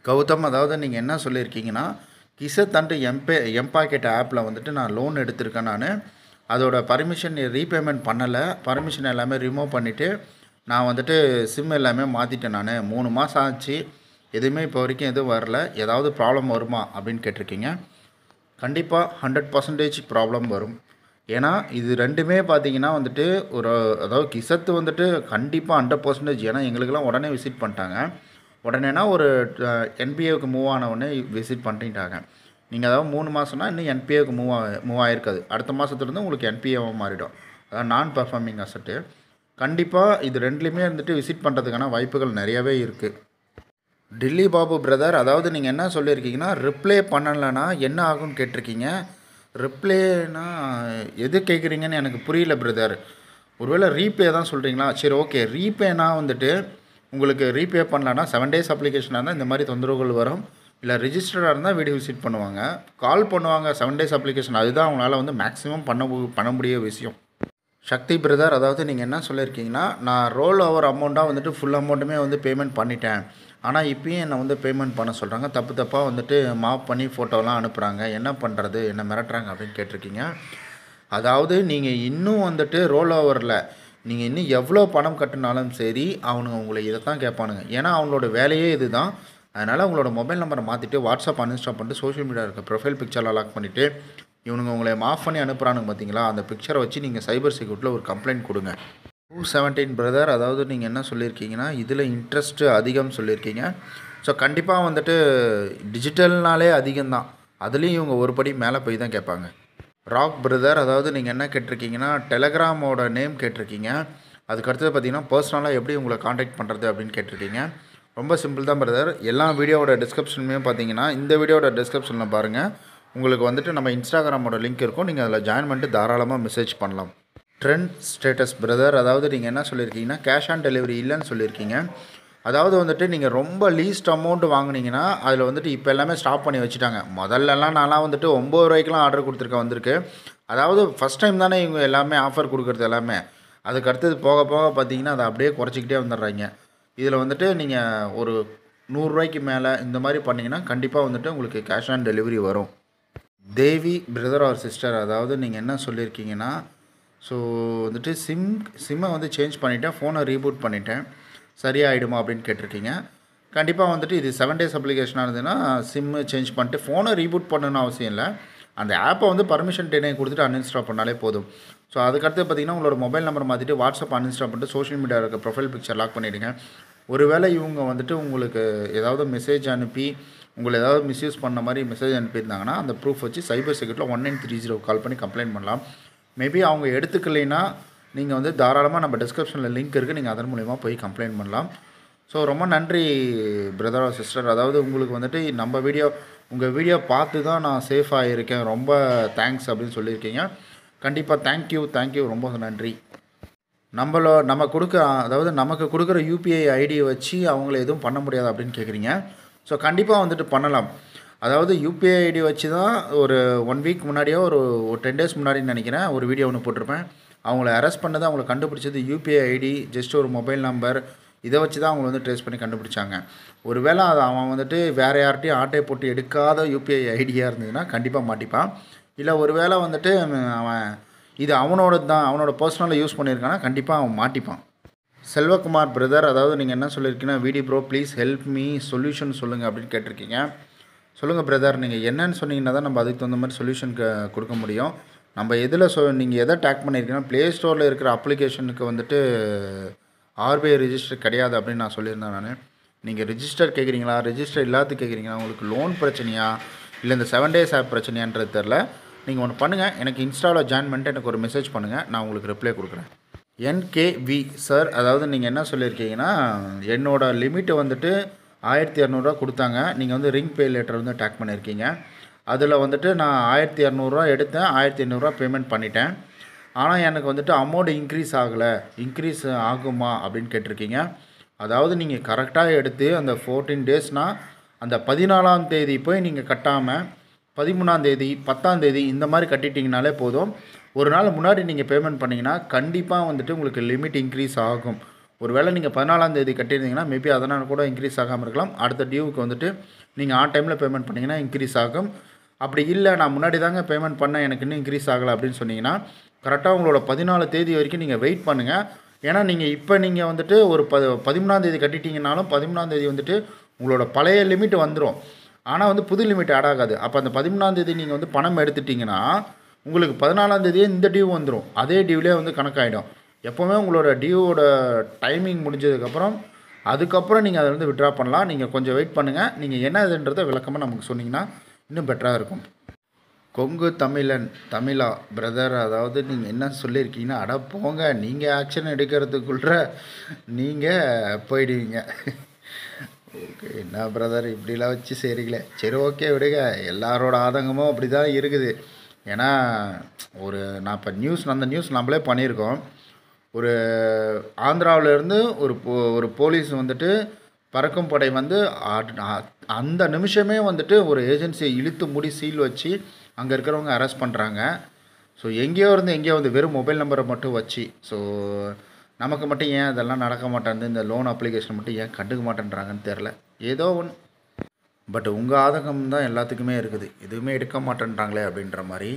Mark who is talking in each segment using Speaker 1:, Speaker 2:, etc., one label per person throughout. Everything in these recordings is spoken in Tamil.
Speaker 1: கௌதம் அதாவது நீங்கள் என்ன சொல்லியிருக்கீங்கன்னா கிசத்தண்டு எம்பே எம்பாக்கெட் ஆப்பில் வந்துட்டு நான் லோன் எடுத்திருக்கேன் நான் அதோட பர்மிஷன் ரீபேமெண்ட் பண்ணலை பர்மிஷன் எல்லாமே ரிமூவ் பண்ணிவிட்டு நான் வந்துட்டு சிம் எல்லாமே மாற்றிட்டேன் நான் மூணு மாதம் ஆச்சு எதுவுமே இப்போ வரைக்கும் எதுவும் வரல ஏதாவது ப்ராப்ளம் வருமா அப்படின்னு கேட்டிருக்கீங்க கண்டிப்பாக ஹண்ட்ரட் பர்சன்டேஜ் ப்ராப்ளம் வரும் ஏன்னா இது ரெண்டுமே பார்த்தீங்கன்னா வந்துட்டு ஒரு அதாவது கிசத்து வந்துட்டு கண்டிப்பாக ஹண்ட்ரட் பர்சன்டேஜ் ஏன்னா எங்களுக்கெல்லாம் உடனே விசிட் பண்ணிட்டாங்க உடனேனா ஒரு என்பிஏவுக்கு மூவ் ஆனவுடனே விசிட் பண்ணிட்டாங்க நீங்கள் அதாவது மூணு மாதம்னா இன்னும் என்பிஏவுக்கு மூவ் ஆ மூவ் ஆகிருக்காது அடுத்த மாதத்துலேருந்து உங்களுக்கு என்பிஏவாக மாறிடும் அதான் நான் பர்ஃபார்மிங் அசட்டு கண்டிப்பாக இது ரெண்டுலேயுமே வந்துட்டு விசிட் பண்ணுறதுக்கான வாய்ப்புகள் நிறையவே இருக்குது டில்லி பாபு பிரதர் அதாவது நீங்கள் என்ன சொல்லியிருக்கீங்கன்னா ரிப்ளை பண்ணலைன்னா என்ன ஆகும்னு கேட்டிருக்கீங்க ரிப்ளேனா எது கேட்குறீங்கன்னு எனக்கு புரியல பிரதர் ஒருவேளை ரீபே தான் சொல்கிறீங்களா சரி ஓகே ரீபேனா வந்துட்டு உங்களுக்கு ரீபே பண்ணலன்னா செவன் டேஸ் அப்ளிகேஷனாக இருந்தால் இந்த மாதிரி தொந்தரவுகள் வரும் இல்லை ரிஜிஸ்டராக இருந்தால் வீடியோ விசிட் பண்ணுவாங்க கால் பண்ணுவாங்க செவன் டேஸ் அப்ளிகேஷன் அதுதான் அவங்களால வந்து மேக்ஸிமம் பண்ண மு- பண்ண முடிய விஷயம் சக்தி பிரதர் அதாவது நீங்கள் என்ன சொல்லியிருக்கீங்கன்னா நான் ரோல் ஓவர் அமௌண்ட்டாக வந்துட்டு ஃபுல் அமௌண்ட்டுமே வந்து பேமெண்ட் பண்ணிட்டேன் ஆனால் இப்பயும் என்னை வந்து பேமெண்ட் பண்ண சொல்கிறாங்க தப்பு தப்பாக வந்துட்டு மாப் பண்ணி ஃபோட்டோலாம் அனுப்புகிறாங்க என்ன பண்ணுறது என்ன மிரட்டுறாங்க அப்படின்னு கேட்டிருக்கீங்க அதாவது நீங்கள் இன்னும் வந்துட்டு ரோல் ஓவரில் நீங்கள் இன்னும் எவ்வளோ பணம் கட்டினாலும் சரி அவனுங்க உங்களை இதை தான் கேட்பானுங்க ஏன்னா அவங்களோட வேலையே இதுதான் அதனால் உங்களோட மொபைல் நம்பரை மாற்றிட்டு வாட்ஸ்அப் அன்இன்ஸ்டால் பண்ணிட்டு சோஷியல் மீடியா இருக்க ப்ரொஃபைல் பிக்சரில் லாக் பண்ணிவிட்டு இவனுங்க உங்களை மாஃப் பண்ணி அனுப்புகிறானுங்க பார்த்தீங்களா அந்த பிக்சரை வச்சு நீங்கள் சைபர் செக்யூரிட்டியில் ஒரு கம்ப்ளைண்ட் கொடுங்க டூ செவன்டீன் பிரதர் அதாவது நீங்கள் என்ன சொல்லியிருக்கீங்கன்னா இதில் இன்ட்ரெஸ்ட்டு அதிகம் சொல்லியிருக்கீங்க ஸோ கண்டிப்பாக வந்துட்டு டிஜிட்டல்னாலே அதிகம்தான் அதுலேயும் இவங்க ஒரு படி மேலே போய் தான் கேட்பாங்க ராக் பிரதர் அதாவது நீங்கள் என்ன கேட்டிருக்கீங்கன்னா டெலகிராமோட நேம் கேட்டிருக்கீங்க அதுக்கு அடுத்தது பார்த்தீங்கன்னா பர்சனலாக எப்படி உங்களை காண்டாக்ட் பண்ணுறது அப்படின்னு கேட்டிருக்கீங்க ரொம்ப சிம்பிள் தான் பிரதர் எல்லா வீடியோவோட டிஸ்கிரிப்ஷனுமே பார்த்தீங்கன்னா இந்த வீடியோட டிஸ்கிரிப்ஷனில் பாருங்கள் உங்களுக்கு வந்துட்டு நம்ம இன்ஸ்டாகிராமோட லிங்க் இருக்கும் நீங்கள் அதில் ஜாயின் பண்ணிட்டு தாராளமாக மெசேஜ் பண்ணலாம் ட்ரெண்ட் ஸ்டேட்டஸ் பிரதர் அதாவது நீங்கள் என்ன சொல்லியிருக்கீங்கன்னா கேஷ் ஆன் டெலிவரி இல்லைன்னு சொல்லியிருக்கீங்க அதாவது வந்துட்டு நீங்கள் ரொம்ப லீஸ்ட் அமௌண்ட் வாங்குனீங்கன்னா அதில் வந்துட்டு இப்போ எல்லாமே ஸ்டாப் பண்ணி வச்சுட்டாங்க முதல்லலாம் நான்லாம் வந்துட்டு ஒம்பது ரூபாய்க்குலாம் ஆர்டர் கொடுத்துருக்க வந்திருக்கு அதாவது ஃபஸ்ட் டைம் தானே இவங்க எல்லாமே ஆஃபர் கொடுக்குறது எல்லாமே அதுக்கு அடுத்தது போக போக பார்த்தீங்கன்னா அதை அப்படியே குறைச்சிக்கிட்டே வந்துடுறாங்க இதில் வந்துட்டு நீங்கள் ஒரு நூறுரூவாய்க்கு மேலே இந்த மாதிரி பண்ணிங்கன்னா கண்டிப்பாக வந்துட்டு உங்களுக்கு கேஷ் ஆன் டெலிவரி வரும் தேவி பிரதர் ஆர் சிஸ்டர் அதாவது நீங்கள் என்ன சொல்லியிருக்கீங்கன்னா ஸோ வந்துட்டு சிம் சிம்மை வந்து சேஞ்ச் பண்ணிட்டேன் ஃபோனை ரீபூட் பண்ணிட்டேன் சரியாயிடுமா அப்படின்னு கேட்டிருக்கீங்க கண்டிப்பாக வந்துட்டு இது செவன் டேஸ் அப்ளிகேஷனாக இருந்ததுன்னா சிம்மு சேஞ்ச் பண்ணிட்டு ஃபோனை ரீபூட் பண்ணணும்னு அவசியம் இல்லை அந்த ஆப்பை வந்து பர்மிஷன் டெனை கொடுத்துட்டு அன்இன்ஸ்டால் பண்ணாலே போதும் ஸோ அதுக்கடுத்து பார்த்தீங்கன்னா உங்களோட மொபைல் நம்பர் மாற்றிட்டு வாட்ஸ்அப் அன்இன்ஸ்டால் பண்ணிட்டு சோஷியல் மீடியா இருக்க ப்ரொஃபைல் பிக்சர் லாக் பண்ணிவிடுங்க ஒருவேளை இவங்க வந்துட்டு உங்களுக்கு ஏதாவது மெசேஜ் அனுப்பி உங்களை ஏதாவது மிஸ்யூஸ் பண்ண மாதிரி மெசேஜ் அனுப்பியிருந்தாங்கன்னா அந்த ப்ரூஃப் வச்சு சைபர் செக்யூரிட்டியில் one nine three zero call பண்ணி கம்ப்ளைண்ட் பண்ணலாம் மேபி அவங்க எடுத்துக்கலைன்னா நீங்கள் வந்து தாராளமாக நம்ம டிஸ்கிரிப்ஷனில் லிங்க் இருக்குது நீங்கள் அதன் மூலிமா போய் கம்ப்ளைண்ட் பண்ணலாம் ஸோ ரொம்ப நன்றி பிரதர் சிஸ்டர் அதாவது உங்களுக்கு வந்துட்டு நம்ம வீடியோ உங்கள் வீடியோ பார்த்து தான் நான் சேஃபாக இருக்கேன் ரொம்ப தேங்க்ஸ் அப்படின்னு சொல்லியிருக்கீங்க கண்டிப்பாக தேங்க்யூ தேங்க்யூ ரொம்ப நன்றி நம்மளோ நம்ம கொடுக்க அதாவது நமக்கு கொடுக்குற யூபிஐ ஐடியை வச்சு அவங்கள எதுவும் பண்ண முடியாது அப்படின்னு கேட்குறீங்க ஸோ கண்டிப்பாக வந்துட்டு பண்ணலாம் அதாவது யூபிஐ ஐடி வச்சு தான் ஒரு ஒன் வீக் முன்னாடியோ ஒரு ஒரு டென் டேஸ் முன்னாடி நினைக்கிறேன் ஒரு வீடியோ ஒன்று போட்டிருப்பேன் அவங்கள அரெஸ்ட் பண்ணது அவங்கள கண்டுபிடிச்சது யூபிஐ ஐடி ஜஸ்ட் ஒரு மொபைல் நம்பர் இதை வச்சு தான் அவங்கள வந்து ட்ரேஸ் பண்ணி கண்டுபிடிச்சாங்க ஒருவேளை அது அவன் வந்துட்டு வேறு யார்கிட்டையும் ஆட்டை போட்டு எடுக்காத யூபிஐ ஐடியாக இருந்ததுன்னா கண்டிப்பாக மாட்டிப்பான் இல்லை ஒருவேளை வந்துட்டு அவன் இது அவனோட தான் அவனோட பர்சனலாக யூஸ் பண்ணியிருக்கானா கண்டிப்பாக அவன் மாட்டிப்பான் செல்வகுமார் பிரதர் அதாவது நீங்கள் என்ன சொல்லியிருக்கீங்கன்னா video bro please help me solution சொல்லுங்கள் அப்படின்னு கேட்டிருக்கீங்க சொல்லுங்கள் பிரதர் நீங்கள் என்னன்னு சொன்னீங்கன்னா தான் நம்ம அதுக்கு தகுந்த மாதிரி சொல்யூஷன் கொடுக்க முடியும் நம்ம எதில் சொ நீங்கள் எதை டேக் பண்ணியிருக்கீங்கன்னா ப்ளே ஸ்டோரில் இருக்கிற அப்ளிகேஷனுக்கு வந்துட்டு ஆர்பிஐ ரிஜிஸ்டர் கிடையாது அப்படின்னு நான் சொல்லியிருந்தேன் நான் நீங்கள் ரிஜிஸ்டர் கேட்குறீங்களா ரிஜிஸ்டர் இல்லாத கேட்குறீங்களா உங்களுக்கு லோன் பிரச்சனையா இல்லை இந்த செவன் டேஸ் ஆப் பிரச்சனையான்றது தெரில நீங்கள் ஒன்று பண்ணுங்கள் எனக்கு இன்ஸ்டாவில் ஜாயின் பண்ணிட்டு எனக்கு ஒரு மெசேஜ் பண்ணுங்கள் நான் உங்களுக்கு ரிப்ளை கொடுக்குறேன் என்கேவி சார் அதாவது நீங்கள் என்ன சொல்லியிருக்கீங்கன்னா என்னோட லிமிட்டை வந்துட்டு ஆயிரத்தி இரநூறுவா கொடுத்தாங்க நீங்கள் வந்து ரிங் பே லெட்டர் வந்து டேக் பண்ணியிருக்கீங்க அதில் வந்துட்டு நான் ஆயிரத்தி இரநூறுவா எடுத்தேன் ஆயிரத்தி எண்ணூறுரூவா பேமெண்ட் பண்ணிட்டேன் ஆனால் எனக்கு வந்துட்டு அமௌண்ட் இன்க்ரீஸ் ஆகலை இன்க்ரீஸ் ஆகுமா அப்படின்னு கேட்டிருக்கீங்க அதாவது நீங்கள் கரெக்டாக எடுத்து அந்த ஃபோர்டீன் டேஸ்னால் அந்த பதினாலாம் தேதி போய் நீங்கள் கட்டாமல் பதிமூணாம் தேதி பத்தாம் தேதி இந்த மாதிரி கட்டிட்டிங்கனாலே போதும் ஒரு நாள் முன்னாடி நீங்கள் பேமெண்ட் பண்ணிங்கன்னா கண்டிப்பாக வந்துட்டு உங்களுக்கு லிமிட் இன்க்ரீஸ் ஆகும் ஒருவேளை நீங்கள் பதினாலாம் தேதி கட்டியிருந்தீங்கன்னா மேபி அதனால் கூட இன்க்ரீஸ் ஆகாமல் இருக்கலாம் அடுத்த டியூவுக்கு வந்துட்டு நீங்கள் ஆன் டைமில் பேமெண்ட் பண்ணிங்கன்னா இன்க்ரீஸ் ஆகும் அப்படி இல்லை நான் முன்னாடி தாங்க பேமெண்ட் பண்ணேன் எனக்கு இன்னும் இன்க்ரீஸ் ஆகலை அப்படின்னு சொன்னீங்கன்னா கரெக்டாக உங்களோட பதினாலு தேதி வரைக்கும் நீங்கள் வெயிட் பண்ணுங்கள் ஏன்னா நீங்கள் இப்போ நீங்கள் வந்துட்டு ஒரு ப பதிமூணாம் தேதி கட்டிட்டீங்கனாலும் பதிமூணாம் தேதி வந்துட்டு உங்களோட பழைய லிமிட் வந்துடும் ஆனால் வந்து புது லிமிட் ஆட் ஆகாது அப்போ அந்த பதிமூணாம் தேதி நீங்கள் வந்து பணம் எடுத்துட்டிங்கன்னா உங்களுக்கு பதினாலாம் தேதியே இந்த டியூ வந்துடும் அதே டியூலேயே வந்து கணக்காயிடும் எப்போவுமே உங்களோட டியூவோட டைமிங் முடிஞ்சதுக்கப்புறம் அதுக்கப்புறம் நீங்கள் அதை வந்து விட்ரா பண்ணலாம் நீங்கள் கொஞ்சம் வெயிட் பண்ணுங்கள் நீங்கள் என்ன இதுன்றதை விளக்கமாக நமக்கு சொன்னீங்கன்னா இன்னும் பெட்டராக இருக்கும் கொங்கு தமிழன் தமிழா பிரதர் அதாவது நீங்கள் என்ன சொல்லியிருக்கீங்கன்னா அட போங்க நீங்கள் ஆக்ஷன் எடுக்கிறதுக்குள்ள நீங்கள் போயிடுவீங்க ஓகே என்ன பிரதர் இப்படிலாம் வச்சு செய்கிறீங்களே சரி ஓகே விடுங்க எல்லாரோட ஆதங்கமும் அப்படி தான் இருக்குது ஏன்னா ஒரு நான் இப்போ நியூஸ் அந்த நியூஸ் நம்மளே பண்ணியிருக்கோம் ஒரு ஆந்திராவிலேருந்து ஒரு போ ஒரு போலீஸ் வந்துட்டு பறக்கும் படை வந்து அ- அ- அந்த நிமிஷமே வந்துட்டு ஒரு ஏஜென்சியை இழுத்து மூடி சீல் வச்சு அங்கே இருக்கிறவங்க அரெஸ்ட் பண்ணுறாங்க ஸோ எங்கேயோ இருந்து எங்கேயோ வந்து வெறும் மொபைல் நம்பரை மட்டும் வச்சு ஸோ நமக்கு மட்டும் ஏன் அதெல்லாம் நடக்க மாட்டேங்குது இந்த லோன் அப்ளிகேஷன் மட்டும் ஏன் கண்டுக்க மாட்டேன்றாங்கன்னு தெரில ஏதோ ஒன்று பட் உங்கள் ஆதகம் தான் எல்லாத்துக்குமே இருக்குது எதுவுமே எடுக்க மாட்டேன்றாங்களே அப்படின்ற மாதிரி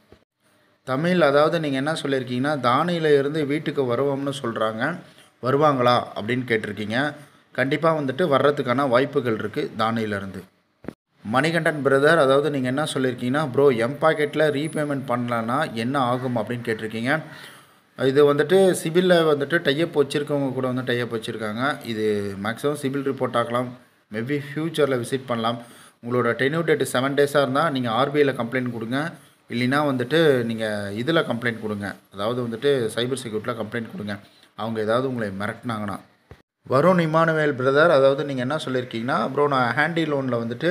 Speaker 1: தமிழ் அதாவது நீங்கள் என்ன சொல்லியிருக்கீங்கன்னா தானியில இருந்து வீட்டுக்கு வருவோம்னு சொல்கிறாங்க வருவாங்களா அப்படின்னு கேட்டிருக்கீங்க கண்டிப்பாக வந்துட்டு வர்றதுக்கான வாய்ப்புகள் இருக்குது தானியிலேருந்து மணிகண்டன் பிரதர் அதாவது நீங்கள் என்ன சொல்லியிருக்கீங்கன்னா ப்ரோ எம் பாக்கெட்டில் ரீபேமெண்ட் பண்ணலன்னா என்ன ஆகும் அப்படின்னு கேட்டிருக்கீங்க இது வந்துட்டு சிபிலில் வந்துட்டு டைப் வச்சுருக்கவங்க கூட வந்து டைப் வச்சுருக்காங்க இது மேக்ஸிமம் சிபில் ரிப்போர்ட் ஆகலாம் மேபி ஃப்யூச்சரில் விசிட் பண்ணலாம் உங்களோட டென்யூ டேட் செவன் டேஸாக இருந்தால் நீங்கள் ஆர்பிஐயில் கம்ப்ளைண்ட் கொடுங்க இல்லைன்னா வந்துட்டு நீங்கள் இதில் கம்ப்ளைண்ட் கொடுங்க அதாவது வந்துட்டு சைபர் செக்யூரிட்டியில் கம்ப்ளைண்ட் கொடுங்க அவங்க ஏதாவது உங்களை மிரட்டினாங்கன்னா வருண் இமானுவேல் பிரதர் அதாவது நீங்கள் என்ன சொல்லியிருக்கீங்கன்னா அப்புறம் நான் ஹேண்டி லோனில் வந்துட்டு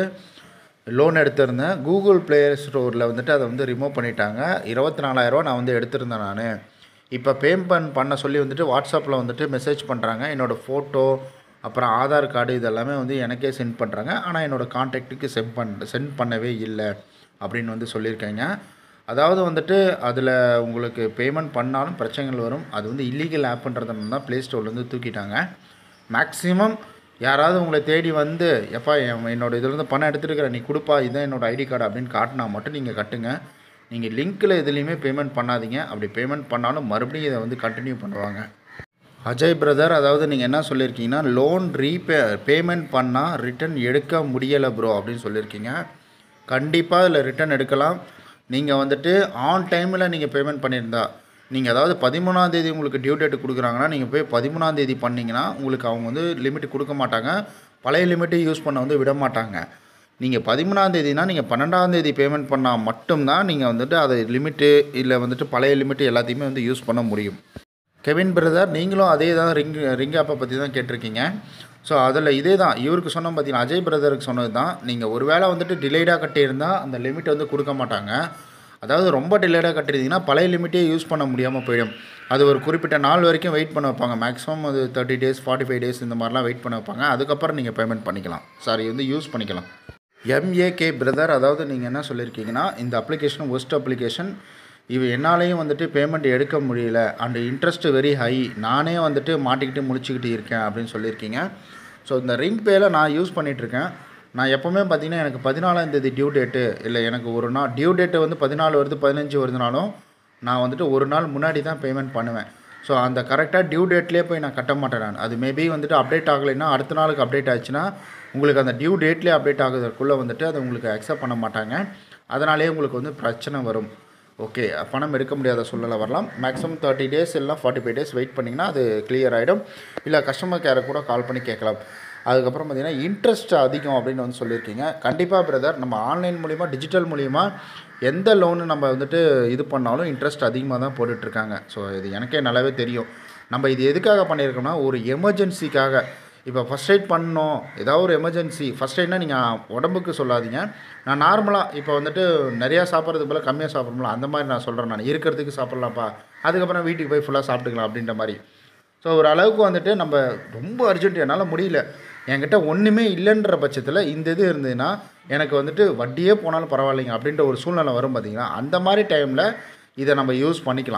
Speaker 1: லோன் எடுத்திருந்தேன் கூகுள் ப்ளே ஸ்டோரில் வந்துட்டு அதை வந்து ரிமூவ் பண்ணிட்டாங்க இருபத்தி நாலாயிரரூவா நான் வந்து எடுத்திருந்தேன் நான் இப்போ பேமெண்ட் பண்ண சொல்லி வந்துட்டு வாட்ஸ்அப்பில் வந்துட்டு மெசேஜ் பண்ணுறாங்க என்னோடய ஃபோட்டோ அப்புறம் ஆதார் கார்டு இதெல்லாமே வந்து எனக்கே சென்ட் பண்ணுறாங்க ஆனால் என்னோடய கான்டாக்ட்டுக்கு சென்ட் பண் சென்ட் பண்ணவே இல்லை அப்படின்னு வந்து சொல்லியிருக்காங்க அதாவது வந்துட்டு அதில் உங்களுக்கு பேமெண்ட் பண்ணாலும் பிரச்சனைகள் வரும் அது வந்து இல்லீகல் ஆப்புன்றதுனால தான் ப்ளே ஸ்டோர்லேருந்து தூக்கிட்டாங்க மேக்ஸிமம் யாராவது உங்களை தேடி வந்து எப்பா என் என்னோட இதுலேருந்து பணம் எடுத்துருக்கிறேன் நீ கொடுப்பா இதுதான் என்னோட ஐடி கார்டு அப்படின்னு காட்டினா மட்டும் நீங்கள் கட்டுங்க நீங்கள் லிங்க்கில் எதுலேயுமே பேமெண்ட் பண்ணாதீங்க அப்படி பேமெண்ட் பண்ணாலும் மறுபடியும் இதை வந்து கண்டினியூ பண்ணுவாங்க அஜய் பிரதர் அதாவது நீங்கள் என்ன சொல்லியிருக்கீங்கன்னா லோன் ரீபே பேமெண்ட் பண்ணால் ரிட்டர்ன் எடுக்க முடியலை ப்ரோ அப்படின்னு சொல்லியிருக்கீங்க கண்டிப்பாக இதில் ரிட்டர்ன் எடுக்கலாம் நீங்கள் வந்துட்டு ஆன் டைமில் நீங்கள் பேமெண்ட் பண்ணியிருந்தா நீங்கள் அதாவது பதிமூணாம் தேதி உங்களுக்கு டியூ டேட் கொடுக்குறாங்கன்னா நீங்கள் போய் பதிமூணாம் தேதி பண்ணிங்கன்னா உங்களுக்கு அவங்க வந்து லிமிட் கொடுக்க மாட்டாங்க பழைய லிமிட்டை யூஸ் பண்ண வந்து விட மாட்டாங்க நீங்கள் பதிமூணாம் தேதினா நீங்கள் பன்னெண்டாம் தேதி பேமெண்ட் பண்ணால் மட்டும்தான் நீங்கள் வந்துட்டு அதை லிமிட்டு இல்லை வந்துட்டு பழைய லிமிட்டு எல்லாத்தையுமே வந்து யூஸ் பண்ண முடியும் கெவின் பிரதர் நீங்களும் அதே தான் ரிங் ரிங் ஆப்பை பற்றி தான் கேட்டிருக்கீங்க ஸோ அதில் இதே தான் இவருக்கு சொன்ன பார்த்தீங்கன்னா அஜய் பிரதருக்கு சொன்னது தான் நீங்கள் ஒரு வேளை வந்துட்டு டிலேடாக கட்டியிருந்தால் அந்த லிமிட் வந்து கொடுக்க மாட்டாங்க அதாவது ரொம்ப டிலேடாக கட்டியிருந்தீங்கன்னா பழைய லிமிட்டே யூஸ் பண்ண முடியாமல் போயிடும் அது ஒரு குறிப்பிட்ட நாள் வரைக்கும் வெயிட் பண்ண வைப்பாங்க மேக்ஸிமம் அது thirty days forty five days இந்த மாதிரிலாம் வெயிட் பண்ண வைப்பாங்க அதுக்கப்புறம் நீங்கள் பேமெண்ட் பண்ணிக்கலாம் சாரி வந்து யூஸ் பண்ணிக்கலாம் எம்ஏகே பிரதர் அதாவது நீங்கள் என்ன சொல்லியிருக்கீங்கன்னா இந்த அப்ளிகேஷன் ஒஸ்ட் அப்ளிகேஷன் இது என்னாலையும் வந்துட்டு பேமெண்ட் எடுக்க முடியல அண்ட் இன்ட்ரெஸ்ட் வெரி ஹை நானே வந்துட்டு மாட்டிக்கிட்டு முடிச்சுக்கிட்டு இருக்கேன் அப்படின்னு சொல்லியிருக்கீங்க ஸோ இந்த ரிங் பேல நான் யூஸ் பண்ணிகிட்ருக்கேன் நான் எப்போவுமே பார்த்தீங்கன்னா எனக்கு பதினாலாம் தேதி டியூ டேட்டு இல்லை எனக்கு ஒரு நாள் டியூ டேட்டு வந்து பதினாலு வருது பதினஞ்சு வருதுனாலும் நான் வந்துட்டு ஒரு நாள் முன்னாடி தான் பேமெண்ட் பண்ணுவேன் ஸோ அந்த கரெக்டாக டியூ டேட்லேயே போய் நான் கட்ட மாட்டேன் நான் அது மேபி வந்துட்டு அப்டேட் ஆகலைன்னா அடுத்த நாளுக்கு அப்டேட் ஆச்சுன்னா உங்களுக்கு அந்த டியூ டேட்லேயே அப்டேட் ஆகுறதுக்குள்ளே வந்துட்டு அதை உங்களுக்கு அக்செப்ட் பண்ண மாட்டாங்க அதனாலேயே உங்களுக்கு வந்து பிரச்சனை வரும் ஓகே பணம் எடுக்க முடியாத சூழ்நிலை வரலாம் மேக்ஸிமம் தேர்ட்டி டேஸ் இல்லை ஃபார்ட்டி ஃபைவ் டேஸ் வெயிட் பண்ணிங்கன்னா அது கிளியர் ஆகிடும் இல்லை கஸ்டமர் கேரை கூட கால் பண்ணி கேட்கலாம் அதுக்கப்புறம் பார்த்தீங்கன்னா இன்ட்ரெஸ்ட் அதிகம் அப்படின்னு வந்து சொல்லியிருக்கீங்க கண்டிப்பாக பிரதர் நம்ம ஆன்லைன் மூலிமா டிஜிட்டல் மூலிமா எந்த லோனு நம்ம வந்துட்டு இது பண்ணாலும் இன்ட்ரெஸ்ட் அதிகமாக தான் போட்டுட்ருக்காங்க ஸோ இது எனக்கே நல்லாவே தெரியும் நம்ம இது எதுக்காக பண்ணியிருக்கோம்னா ஒரு எமர்ஜென்சிக்காக இப்போ ஃபஸ்ட் எய்ட் பண்ணோம் ஏதாவது ஒரு எமர்ஜென்சி ஃபஸ்ட் எய்ட்னா நீங்கள் உடம்புக்கு சொல்லாதீங்க நான் நார்மலாக இப்போ வந்துட்டு நிறையா சாப்பிட்றதுக்கு போல் கம்மியாக சாப்பிட்றோம்ல அந்த மாதிரி நான் சொல்கிறேன் நான் இருக்கிறதுக்கு சாப்பிட்லாம்ப்பா அதுக்கப்புறம் வீட்டுக்கு போய் ஃபுல்லாக சாப்பிட்டுக்கலாம் அப்படின்ற மாதிரி ஸோ ஒரு அளவுக்கு வந்துட்டு நம்ம ரொம்ப அர்ஜென்ட் என்னால் முடியல என்கிட்ட ஒன்றுமே இல்லைன்ற பட்சத்தில் இந்த இது இருந்ததுன்னா எனக்கு வந்துட்டு வட்டியே போனாலும் பரவாயில்லைங்க அப்படின்ற ஒரு சூழ்நிலை வரும் பார்த்தீங்கன்னா அந்த மாதிரி டைமில் இதை நம்ம யூஸ் பண்ணிக்கலாம்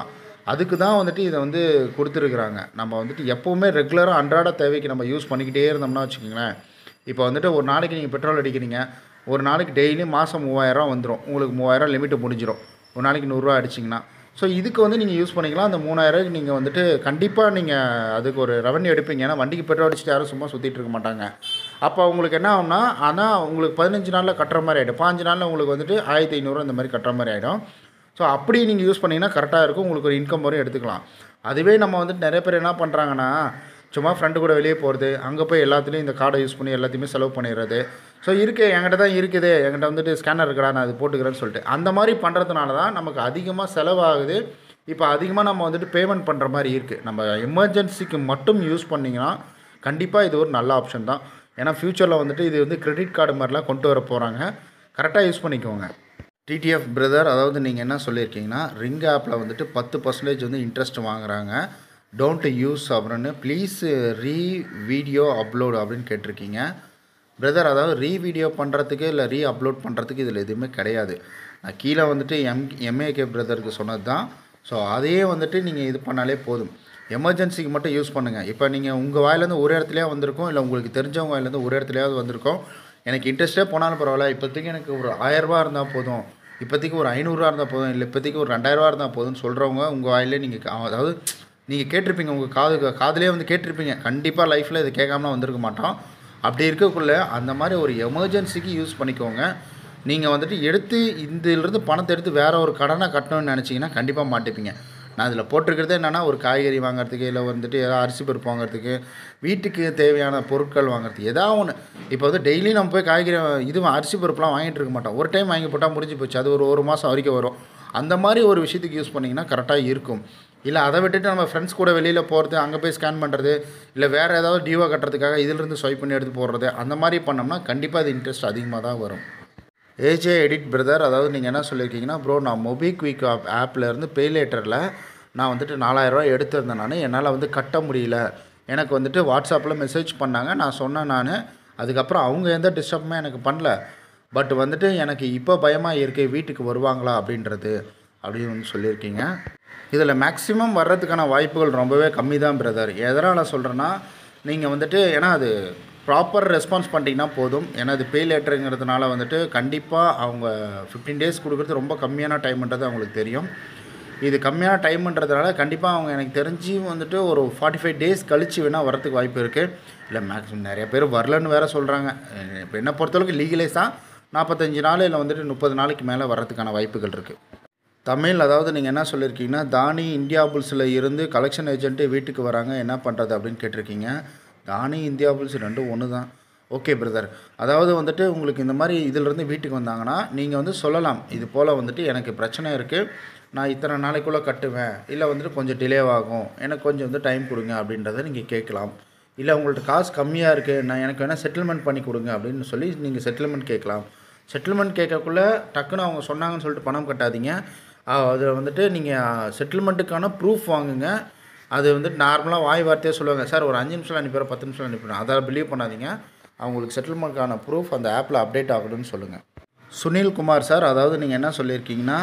Speaker 1: அதுக்கு தான் வந்துட்டு இதை வந்து கொடுத்துருக்குறாங்க நம்ம வந்துட்டு எப்போவுமே ரெகுலராக அன்றாட தேவைக்கு நம்ம யூஸ் பண்ணிக்கிட்டே இருந்தோம்னா வச்சுக்கோங்களேன் இப்போ வந்துட்டு ஒரு நாளைக்கு நீங்கள் பெட்ரோல் அடிக்கிறீங்க ஒரு நாளைக்கு டெய்லி மாதம் மூவாயிரம் வந்துடும் உங்களுக்கு மூவாயிரம் லிமிட்டு முடிஞ்சிடும் ஒரு நாளைக்கு நூறுரூவா அடிச்சிங்கன்னா ஸோ இதுக்கு வந்து நீங்கள் யூஸ் பண்ணிக்கலாம் அந்த மூணாயிரம் நீங்கள் வந்துட்டு கண்டிப்பாக நீங்கள் அதுக்கு ஒரு ரெவன்யூ எடுப்பீங்க ஏன்னா வண்டிக்கு பெட்ரோல் அடிச்சுட்டு யாரும் சும்மா சுற்றிட்டு இருக்க மாட்டாங்க அப்போ உங்களுக்கு என்ன ஆகும்னா ஆனால் உங்களுக்கு பதினஞ்சு நாளில் கட்டுற மாதிரி ஆகிடும் பாஞ்சு நாளில் உங்களுக்கு வந்துட்டு ஆயிரத்தி ஐநூறு இந்த மாதிரி கட்டுற மாதிரி ஆகிடும் ஸோ அப்படி நீங்கள் யூஸ் பண்ணிங்கன்னா கரெக்டாக இருக்கும் உங்களுக்கு ஒரு இன்கம் வரும் எடுத்துக்கலாம் அதுவே நம்ம வந்துட்டு நிறைய பேர் என்ன பண்ணுறாங்கன்னா சும்மா ஃப்ரெண்டு கூட வெளியே போகிறது அங்கே போய் எல்லாத்துலேயும் இந்த கார்டை யூஸ் பண்ணி எல்லாத்தையுமே செலவு பண்ணிடுறது ஸோ இருக்கு என்கிட்ட தான் இருக்குது என்கிட்ட வந்துட்டு ஸ்கேனர் இருக்கடா நான் அது போட்டுக்கிறேன்னு சொல்லிட்டு அந்த மாதிரி பண்ணுறதுனால தான் நமக்கு அதிகமாக செலவாகுது இப்போ அதிகமாக நம்ம வந்துட்டு பேமெண்ட் பண்ணுற மாதிரி இருக்குது நம்ம எமர்ஜென்சிக்கு மட்டும் யூஸ் பண்ணிங்கன்னா கண்டிப்பாக இது ஒரு நல்ல ஆப்ஷன் தான் ஏன்னா ஃப்யூச்சரில் வந்துட்டு இது வந்து கிரெடிட் கார்டு மாதிரிலாம் கொண்டு வர போகிறாங்க கரெக்டாக யூஸ் பண்ணிக்கோங்க டிடிஎஃப் பிரதர் அதாவது நீங்கள் என்ன சொல்லியிருக்கீங்கன்னா ரிங் ஆப்பில் வந்துட்டு பத்து பர்சன்டேஜ் வந்து இன்ட்ரெஸ்ட் வாங்குறாங்க டோன்ட் யூஸ் அப்படின்னு ப்ளீஸ் ரீ வீடியோ அப்லோடு அப்படின்னு கேட்டிருக்கீங்க பிரதர் அதாவது ரீ வீடியோ பண்ணுறதுக்கு இல்லை ரீ அப்லோட் பண்ணுறதுக்கு இதில் எதுவுமே கிடையாது நான் கீழே வந்துட்டு எம் எம்ஏகே பிரதருக்கு சொன்னது தான் ஸோ அதையே வந்துட்டு நீங்கள் இது பண்ணாலே போதும் எமர்ஜென்சிக்கு மட்டும் யூஸ் பண்ணுங்கள் இப்போ நீங்கள் உங்கள் வாயிலேருந்து ஒரு இடத்துலையே வந்திருக்கோம் இல்லை உங்களுக்கு தெரிஞ்சவங்க வாயிலேருந்து ஒரு இடத்துலையாவது வந்திருக்கோம் எனக்கு இன்ட்ரெஸ்ட்டே போனாலும் பரவாயில்ல இப்போதைக்கு எனக்கு ஒரு ஆயரரூபா இருந்தால் போதும் இப்போதைக்கு ஒரு ஐநூறுரூவா இருந்தால் போதும் இல்லை இப்போதைக்கு ஒரு ரெண்டாயிரரூவா இருந்தால் போதும்னு சொல்கிறவங்க உங்கள் வாயிலே நீங்கள் அதாவது நீங்கள் கேட்டிருப்பீங்க உங்கள் காது காதுலேயே வந்து கேட்டிருப்பீங்க கண்டிப்பாக லைஃப்பில் இது கேட்காம வந்திருக்க மாட்டோம் அப்படி இருக்கக்குள்ள அந்த மாதிரி ஒரு எமர்ஜென்சிக்கு யூஸ் பண்ணிக்கோங்க நீங்கள் வந்துட்டு எடுத்து இதிலிருந்து பணத்தை எடுத்து வேற ஒரு கடனை கட்டணும்னு நினச்சிங்கன்னா கண்டிப்பாக மாட்டிப்பீங்க நான் இதில் போட்டிருக்கிறதே என்னென்னா ஒரு காய்கறி வாங்குறதுக்கு இல்லை வந்துட்டு ஏதாவது அரிசி பருப்பு வாங்குறதுக்கு வீட்டுக்கு தேவையான பொருட்கள் வாங்குறதுக்கு ஏதாவது ஒன்று இப்போ வந்து டெய்லி நம்ம போய் காய்கறி இது அரிசி பருப்புலாம் வாங்கிட்டு இருக்க மாட்டோம் ஒரு டைம் வாங்கி போட்டால் முடிஞ்சு போச்சு அது ஒரு ஒரு மாதம் வரைக்கும் வரும் அந்த மாதிரி ஒரு விஷயத்துக்கு யூஸ் பண்ணிங்கன்னா கரெக்டாக இருக்கும் இல்லை அதை விட்டுட்டு நம்ம ஃப்ரெண்ட்ஸ் கூட வெளியில் போகிறது அங்கே போய் ஸ்கேன் பண்ணுறது இல்லை வேறு ஏதாவது டியூவா கட்டுறதுக்காக இதிலிருந்து ஸ்வைப் பண்ணி எடுத்து போடுறது அந்த மாதிரி பண்ணோம்னா கண்டிப்பாக அது இன்ட்ரெஸ்ட் அதிகமாக தான் வரும் ஏஜே எடிட் பிரதர் அதாவது நீங்கள் என்ன சொல்லியிருக்கீங்கன்னா ப்ரோ நான் மொபிக்விக் ஆப் ஆப்பில் இருந்து பே லேட்டரில் நான் வந்துட்டு நாலாயிரரூவா எடுத்திருந்தேன் நான் என்னால் வந்து கட்ட முடியல எனக்கு வந்துட்டு வாட்ஸ்அப்பில் மெசேஜ் பண்ணாங்க நான் சொன்னேன் நான் அதுக்கப்புறம் அவங்க எந்த டிஸ்டர்புமே எனக்கு பண்ணல பட் வந்துட்டு எனக்கு இப்போ பயமாக இருக்கு வீட்டுக்கு வருவாங்களா அப்படின்றது அப்படின்னு வந்து சொல்லியிருக்கீங்க இதில் மேக்ஸிமம் வர்றதுக்கான வாய்ப்புகள் ரொம்பவே கம்மி தான் பிரதர் எதனால் சொல்கிறேன்னா நீங்கள் வந்துட்டு ஏன்னா அது ப்ராப்பர் ரெஸ்பான்ஸ் பண்ணிட்டீங்கன்னா போதும் ஏன்னா இது பே லேட்டருங்கிறதுனால வந்துட்டு கண்டிப்பாக அவங்க ஃபிஃப்டீன் டேஸ் கொடுக்குறது ரொம்ப கம்மியான டைம்ன்றது அவங்களுக்கு தெரியும் இது கம்மியான டைம்ன்றதுனால கண்டிப்பாக அவங்க எனக்கு தெரிஞ்சு வந்துட்டு ஒரு ஃபார்ட்டி ஃபைவ் டேஸ் கழித்து வேணால் வரதுக்கு வாய்ப்பு இருக்குது இல்லை மேக்ஸிமம் நிறைய பேர் வரலன்னு வேறு சொல்கிறாங்க இப்போ என்னை பொறுத்தளவுக்கு லீகலைஸ் தான் நாற்பத்தஞ்சு நாள் இல்லை வந்துட்டு முப்பது நாளைக்கு மேலே வர்றதுக்கான வாய்ப்புகள் இருக்குது தமிழ் அதாவது நீங்கள் என்ன சொல்லியிருக்கீங்கன்னா தானி இந்தியா புல்ஸில் இருந்து கலெக்ஷன் ஏஜென்ட்டு வீட்டுக்கு வராங்க என்ன பண்ணுறது அப்படின்னு கேட்டிருக்கீங்க தானி இந்தியா புல்ஸ் ரெண்டும் ஒன்று தான் ஓகே பிரதர் அதாவது வந்துட்டு உங்களுக்கு இந்த மாதிரி இதிலிருந்து வீட்டுக்கு வந்தாங்கன்னா நீங்கள் வந்து சொல்லலாம் இது போல் வந்துட்டு எனக்கு பிரச்சனை இருக்குது நான் இத்தனை நாளைக்குள்ளே கட்டுவேன் இல்லை வந்துட்டு கொஞ்சம் டிலே ஆகும் எனக்கு கொஞ்சம் வந்து டைம் கொடுங்க அப்படின்றத நீங்கள் கேட்கலாம் இல்லை உங்கள்ட்ட காசு கம்மியாக இருக்குது நான் எனக்கு வேணால் செட்டில்மெண்ட் பண்ணி கொடுங்க அப்படின்னு சொல்லி நீங்கள் செட்டில்மெண்ட் கேட்கலாம் செட்டில்மெண்ட் கேட்கக்குள்ள டக்குன்னு அவங்க சொன்னாங்கன்னு சொல்லிட்டு பணம் கட்டாதீங்க அதில் வந்துட்டு நீங்கள் செட்டில்மெண்ட்டுக்கான ப்ரூஃப் வாங்குங்க அது வந்துட்டு நார்மலாக வாய் வார்த்தையாக சொல்லுவாங்க சார் ஒரு அஞ்சு நிமிஷம் அனுப்பிடுறேன் பத்து நிமிஷம் அனுப்பிடுறேன் அதை பிலீவ் பண்ணாதீங்க அவங்களுக்கு செட்டில்மெண்ட்க்கான ப்ரூஃப் அந்த ஆப்பில் அப்டேட் ஆகணும்னு சொல்லுங்கள் சுனில் குமார் சார் அதாவது நீங்கள் என்ன சொல்லியிருக்கீங்கன்னா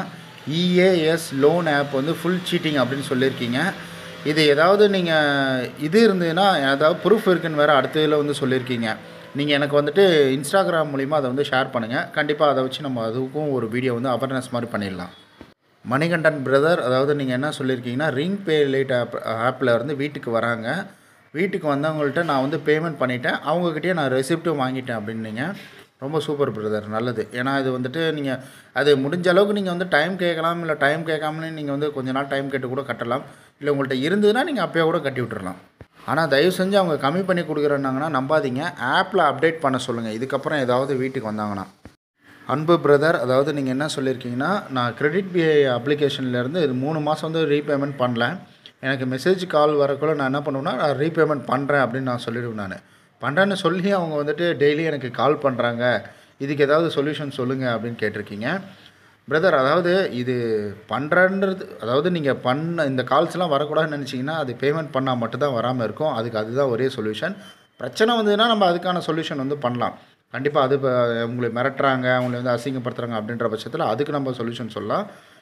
Speaker 1: இஏஎஸ் லோன் ஆப் வந்து ஃபுல் சீட்டிங் அப்படின்னு சொல்லியிருக்கீங்க இது ஏதாவது நீங்கள் இது இருந்ததுன்னா ஏதாவது ப்ரூஃப் இருக்குன்னு வேறு அடுத்த இதில் வந்து சொல்லியிருக்கீங்க நீங்கள் எனக்கு வந்துட்டு இன்ஸ்டாகிராம் மூலிமா அதை வந்து ஷேர் பண்ணுங்கள் கண்டிப்பாக அதை வச்சு நம்ம அதுக்கும் ஒரு வீடியோ வந்து அவேர்னஸ் மாதிரி பண்ணிடலாம் மணிகண்டன் பிரதர் அதாவது நீங்கள் என்ன சொல்லியிருக்கீங்கன்னா ரிங் பே லேட் ஆப் ஆப்பில் இருந்து வீட்டுக்கு வராங்க வீட்டுக்கு வந்தவங்கள்ட்ட நான் வந்து பேமெண்ட் பண்ணிட்டேன் அவங்கக்கிட்டே நான் ரெசிப்ட்டும் வாங்கிட்டேன் அப்படின்னீங்க ரொம்ப சூப்பர் பிரதர் நல்லது ஏன்னா இது வந்துட்டு நீங்கள் அது முடிஞ்ச அளவுக்கு நீங்கள் வந்து டைம் கேட்கலாம் இல்லை டைம் கேட்காமலே நீங்கள் வந்து கொஞ்ச நாள் டைம் கேட்டு கூட கட்டலாம் இல்லை உங்கள்கிட்ட இருந்ததுன்னா நீங்கள் அப்போயே கூட கட்டி விட்டுறலாம் ஆனால் தயவு செஞ்சு அவங்க கம்மி பண்ணி கொடுக்குறேன்னாங்கன்னா நம்பாதீங்க ஆப்பில் அப்டேட் பண்ண சொல்லுங்கள் இதுக்கப்புறம் ஏதாவது வீட்டுக்கு வந்தாங்கன்னா அன்பு பிரதர் அதாவது நீங்கள் என்ன சொல்லியிருக்கீங்கன்னா நான் கிரெடிட் பிஐ அப்ளிகேஷன்லேருந்து இது மூணு மாதம் வந்து ரீபேமெண்ட் பண்ணல எனக்கு மெசேஜ் கால் வரக்குள்ள நான் என்ன பண்ணுவேன்னா நான் ரீபேமெண்ட் பண்ணுறேன் அப்படின்னு நான் சொல்லிடுவேன் நான் பண்ணுறேன்னு சொல்லி அவங்க வந்துட்டு டெய்லி எனக்கு கால் பண்ணுறாங்க இதுக்கு ஏதாவது சொல்யூஷன் சொல்லுங்கள் அப்படின்னு கேட்டிருக்கீங்க பிரதர் அதாவது இது பண்ணுறன்றது அதாவது நீங்கள் பண்ண இந்த கால்ஸ்லாம் வரக்கூடாதுன்னு நினச்சிங்கன்னா அது பேமெண்ட் பண்ணால் மட்டும்தான் வராமல் இருக்கும் அதுக்கு அதுதான் ஒரே சொல்யூஷன் பிரச்சனை வந்ததுன்னா நம்ம அதுக்கான சொல்யூஷன் வந்து பண்ணலாம் கண்டிப்பாக அது இப்போ உங்களை மிரட்டுறாங்க அவங்களை வந்து அசிங்கப்படுத்துகிறாங்க அப்படின்ற பட்சத்தில் அதுக்கு நம்ம சொல்யூஷன் சொல்லலாம்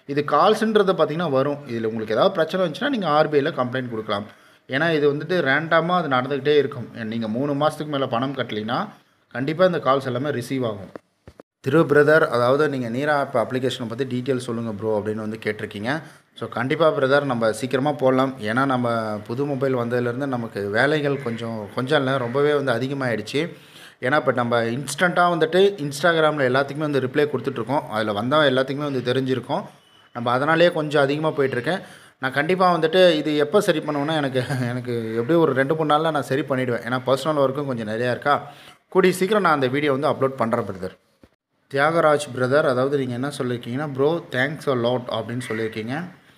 Speaker 1: இது கால்ஸுன்றது பார்த்தீங்கன்னா வரும் இதில் உங்களுக்கு ஏதாவது பிரச்சனை வந்துச்சுன்னா நீங்கள் ஆர்பிஐயில் கம்ப்ளைண்ட் கொடுக்கலாம் ஏன்னா இது வந்துட்டு ரேண்டமாக அது நடந்துக்கிட்டே இருக்கும் நீங்கள் மூணு மாதத்துக்கு மேலே பணம் கட்டலைன்னா கண்டிப்பாக இந்த கால்ஸ் எல்லாமே ரிசீவ் ஆகும் திரு பிரதர் அதாவது நீங்கள் நீரா ஆப் அப்ளிகேஷனை பற்றி டீட்டெயில் சொல்லுங்கள் ப்ரோ அப்படின்னு வந்து கேட்டிருக்கீங்க ஸோ கண்டிப்பாக பிரதர் நம்ம சீக்கிரமாக போடலாம் ஏன்னா நம்ம புது மொபைல் வந்ததுலேருந்து நமக்கு வேலைகள் கொஞ்சம் கொஞ்சம் இல்லை ரொம்பவே வந்து அதிகமாகிடுச்சு ஏன்னா இப்போ நம்ம இன்ஸ்டண்ட்டாக வந்துட்டு இன்ஸ்டாகிராமில் எல்லாத்துக்குமே வந்து ரிப்ளை கொடுத்துட்ருக்கோம் அதில் வந்தால் எல்லாத்துக்குமே வந்து தெரிஞ்சிருக்கும் நம்ம அதனாலேயே கொஞ்சம் அதிகமாக போயிட்டுருக்கேன் நான் கண்டிப்பாக வந்துட்டு இது எப்போ சரி பண்ணுவேன்னா எனக்கு எனக்கு எப்படியும் ஒரு ரெண்டு மூணு நாளில் நான் சரி பண்ணிவிடுவேன் ஏன்னா பர்சனல் ஒர்க்கும் கொஞ்சம் நிறையா இருக்கா கூடிய சீக்கிரம் நான் அந்த வீடியோ வந்து அப்லோட் பண்ணுறேன் பிரதர் தியாகராஜ் பிரதர் அதாவது நீங்கள் என்ன சொல்லியிருக்கீங்கன்னா ப்ரோ தேங்க்ஸ் அ லாட் அப்படின்னு சொல்லியிருக்கீங்க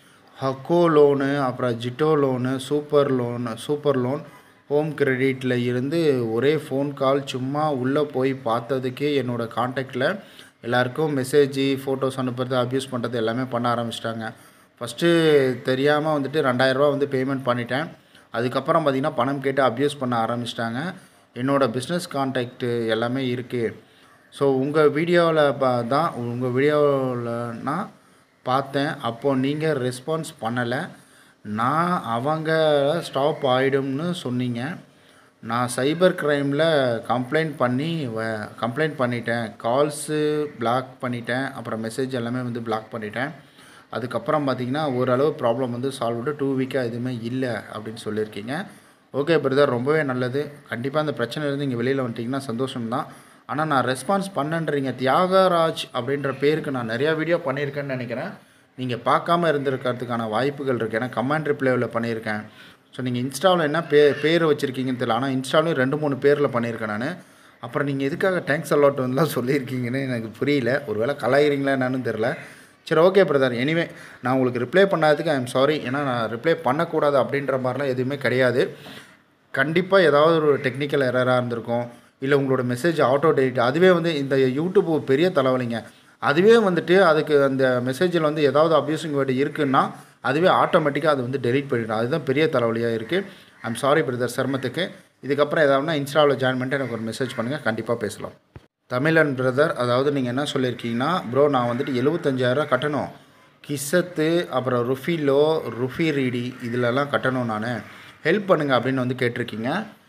Speaker 1: ஹக்கோ லோனு அப்புறம் ஜிட்டோ loan super loan super loan home கிரெடிட்டில் இருந்து ஒரே ஃபோன் கால் சும்மா உள்ளே போய் பார்த்ததுக்கே என்னோடய காண்டாக்டில் எல்லாருக்கும் மெசேஜ் ஃபோட்டோஸ் அனுப்புறது அப்யூஸ் பண்ணுறது எல்லாமே பண்ண ஆரம்பிச்சிட்டாங்க ஃபஸ்ட்டு தெரியாமல் வந்துட்டு ரெண்டாயிரரூவா வந்து பேமெண்ட் பண்ணிட்டேன் அதுக்கப்புறம் பார்த்திங்கன்னா பணம் கேட்டு அப்யூஸ் பண்ண ஆரம்பிச்சிட்டாங்க என்னோடய பிஸ்னஸ் கான்டாக்ட்டு எல்லாமே இருக்குது ஸோ உங்கள் வீடியோவில் பா தான் உங்கள் வீடியோவில் நான் பார்த்தேன் அப்போது நீங்கள் ரெஸ்பான்ஸ் பண்ணலை நான் அவங்க ஸ்டாப் ஆகிடும்னு சொன்னீங்க நான் சைபர் க்ரைமில் கம்ப்ளைண்ட் பண்ணி வ கம்ப்ளைண்ட் பண்ணிட்டேன் கால்ஸு பிளாக் பண்ணிட்டேன் அப்புறம் மெசேஜ் எல்லாமே வந்து பிளாக் பண்ணிட்டேன் அதுக்கப்புறம் பார்த்தீங்கன்னா ஓரளவு ப்ராப்ளம் வந்து சால்வ் டூ வீக்காக எதுவுமே இல்லை அப்படின்னு சொல்லியிருக்கீங்க ஓகே பிரதர் ரொம்பவே நல்லது கண்டிப்பாக அந்த பிரச்சனையிலேருந்து இங்கே வெளியில் வந்துட்டிங்கன்னா சந்தோஷம்தான் ஆனால் நான் ரெஸ்பான்ஸ் பண்ணன்றீங்க தியாகராஜ் அப்படின்ற பேருக்கு நான் நிறையா வீடியோ பண்ணியிருக்கேன்னு நினைக்கிறேன் நீங்கள் பார்க்காம இருந்திருக்கிறதுக்கான வாய்ப்புகள் இருக்குது ஏன்னா கமெண்ட் ரிப்ளைவில் பண்ணியிருக்கேன் ஸோ நீங்கள் இன்ஸ்டாவில் என்ன பே பேர் வச்சுருக்கீங்கன்னு தெரியல ஆனால் இன்ஸ்டாலையும் ரெண்டு மூணு பேரில் பண்ணியிருக்கேன் நான் அப்புறம் நீங்கள் எதுக்காக தேங்க்ஸ் அலாட் வந்துலாம் சொல்லியிருக்கீங்கன்னு எனக்கு புரியல ஒருவேளை கலாயிறீங்களா என்னன்னு தெரில சரி ஓகே பிரதர் எனிவே நான் உங்களுக்கு ரிப்ளை பண்ணாததுக்கு ஐ எம் சாரி ஏன்னா நான் ரிப்ளை பண்ணக்கூடாது அப்படின்ற மாதிரிலாம் எதுவுமே கிடையாது கண்டிப்பாக ஏதாவது ஒரு டெக்னிக்கல் எரராக இருந்திருக்கும் இல்லை உங்களோட மெசேஜ் ஆட்டோ டெலிட் அதுவே வந்து இந்த யூடியூப் ஒரு பெரிய தலைவலிங்க அதுவே வந்துட்டு அதுக்கு அந்த மெசேஜில் வந்து ஏதாவது அப்யூசிங் வேர்டு இருக்குன்னா அதுவே ஆட்டோமேட்டிக்காக அது வந்து டெலிட் பண்ணிடும் அதுதான் பெரிய தலைவலியாக இருக்குது ஐம் சாரி பிரதர் சிரமத்துக்கு இதுக்கப்புறம் ஏதாவதுனா இன்ஸ்டாவில் ஜாயின் பண்ணிட்டு எனக்கு ஒரு மெசேஜ் பண்ணுங்கள் கண்டிப்பாக பேசலாம் தமிழன் பிரதர் அதாவது நீங்கள் என்ன சொல்லியிருக்கீங்கன்னா ப்ரோ நான் வந்துட்டு எழுபத்தஞ்சாயிரரூவா கட்டணும் கிசத்து அப்புறம் ருஃபிலோ ருஃபி ரீடி இதிலெல்லாம் கட்டணும் நான் ஹெல்ப் பண்ணுங்கள் அப்படின்னு வந்து கேட்டிருக்கீங்க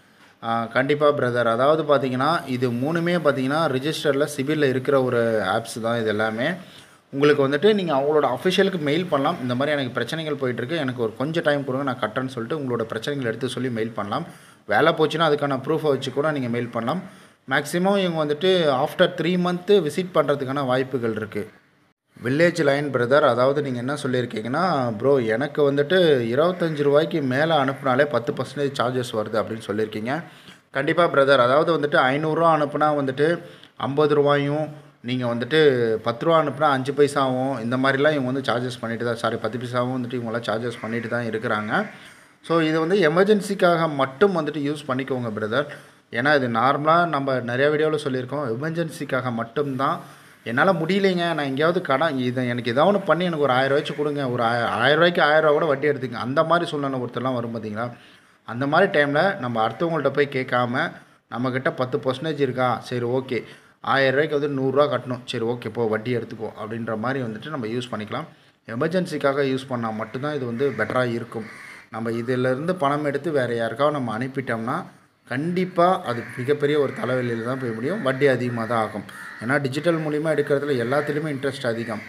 Speaker 1: கண்டிப்பாக பிரதர் அதாவது பார்த்தீங்கன்னா இது மூணுமே பார்த்தீங்கன்னா ரிஜிஸ்டரில் சிபிலில் இருக்கிற ஒரு ஆப்ஸ் தான் இது எல்லாமே உங்களுக்கு வந்துட்டு நீங்கள் அவங்களோட அஃபிஷியலுக்கு மெயில் பண்ணலாம் இந்த மாதிரி எனக்கு பிரச்சனைகள் போயிட்டுருக்கு எனக்கு ஒரு கொஞ்சம் டைம் கொடுங்க நான் கட்டுறேன்னு சொல்லிட்டு உங்களோட பிரச்சனைகள் எடுத்து சொல்லி மெயில் பண்ணலாம் வேலை போச்சுன்னா அதுக்கான ப்ரூஃபை வச்சு கூட நீங்கள் மெயில் பண்ணலாம் மேக்ஸிமம் இவங்க வந்துட்டு ஆஃப்டர் த்ரீ மந்த்து விசிட் பண்ணுறதுக்கான வாய்ப்புகள் இருக்குது வில்லேஜ் லைன் பிரதர் அதாவது நீங்கள் என்ன சொல்லியிருக்கீங்கன்னா ப்ரோ எனக்கு வந்துட்டு இருபத்தஞ்சி ரூபாய்க்கு மேலே அனுப்புனாலே பத்து பர்சன்டேஜ் சார்ஜஸ் வருது அப்படின்னு சொல்லியிருக்கீங்க கண்டிப்பாக பிரதர் அதாவது வந்துட்டு ஐநூறுரூவா அனுப்புனா வந்துட்டு ஐம்பது ரூபாயும் நீங்கள் வந்துட்டு பத்து ரூபா அனுப்புனா அஞ்சு பைசாவும் இந்த மாதிரிலாம் இவங்க வந்து சார்ஜஸ் பண்ணிட்டு தான் சாரி பத்து பைசாவும் வந்துட்டு இவங்களாம் சார்ஜஸ் பண்ணிட்டு தான் இருக்கிறாங்க ஸோ இது வந்து எமர்ஜென்சிக்காக மட்டும் வந்துட்டு யூஸ் பண்ணிக்கோங்க பிரதர் ஏன்னா இது நார்மலாக நம்ம நிறையா வீடியோவில் சொல்லியிருக்கோம் எமர்ஜென்சிக்காக மட்டும்தான் என்னால் முடியலைங்க நான் எங்கேயாவது கடன் இதை எனக்கு ஏதாவது ஒன்று பண்ணி எனக்கு ஒரு ஆயிரம் ரூபாய்ச்சி கொடுங்க ஒரு ஆய ஆயிரம் ரூபாய்க்கு ஆயிரம் ரூபா கூட வட்டி எடுத்துங்க அந்த மாதிரி சூழ்நிலை ஒருத்தர்லாம் வரும் பார்த்தீங்களா அந்த மாதிரி டைமில் நம்ம அடுத்தவங்கள்ட்ட போய் கேட்காம நம்மக்கிட்ட பத்து பர்சன்டேஜ் இருக்கா சரி ஓகே ஆயிரம் ரூபாய்க்கு வந்து நூறுரூவா கட்டணும் சரி ஓகே போ வட்டி எடுத்துக்கோ அப்படின்ற மாதிரி வந்துட்டு நம்ம யூஸ் பண்ணிக்கலாம் எமர்ஜென்சிக்காக யூஸ் பண்ணால் மட்டும்தான் இது வந்து பெட்டராக இருக்கும் நம்ம இதிலேருந்து பணம் எடுத்து வேறு யாருக்காவது நம்ம அனுப்பிட்டோம்னா கண்டிப்பாக அது மிகப்பெரிய ஒரு தலைவலியில் தான் போய் முடியும் வட்டி அதிகமாக தான் ஆகும் ஏன்னா டிஜிட்டல் மூலிமா எடுக்கிறதுல எல்லாத்துலேயுமே இன்ட்ரெஸ்ட் அதிகம்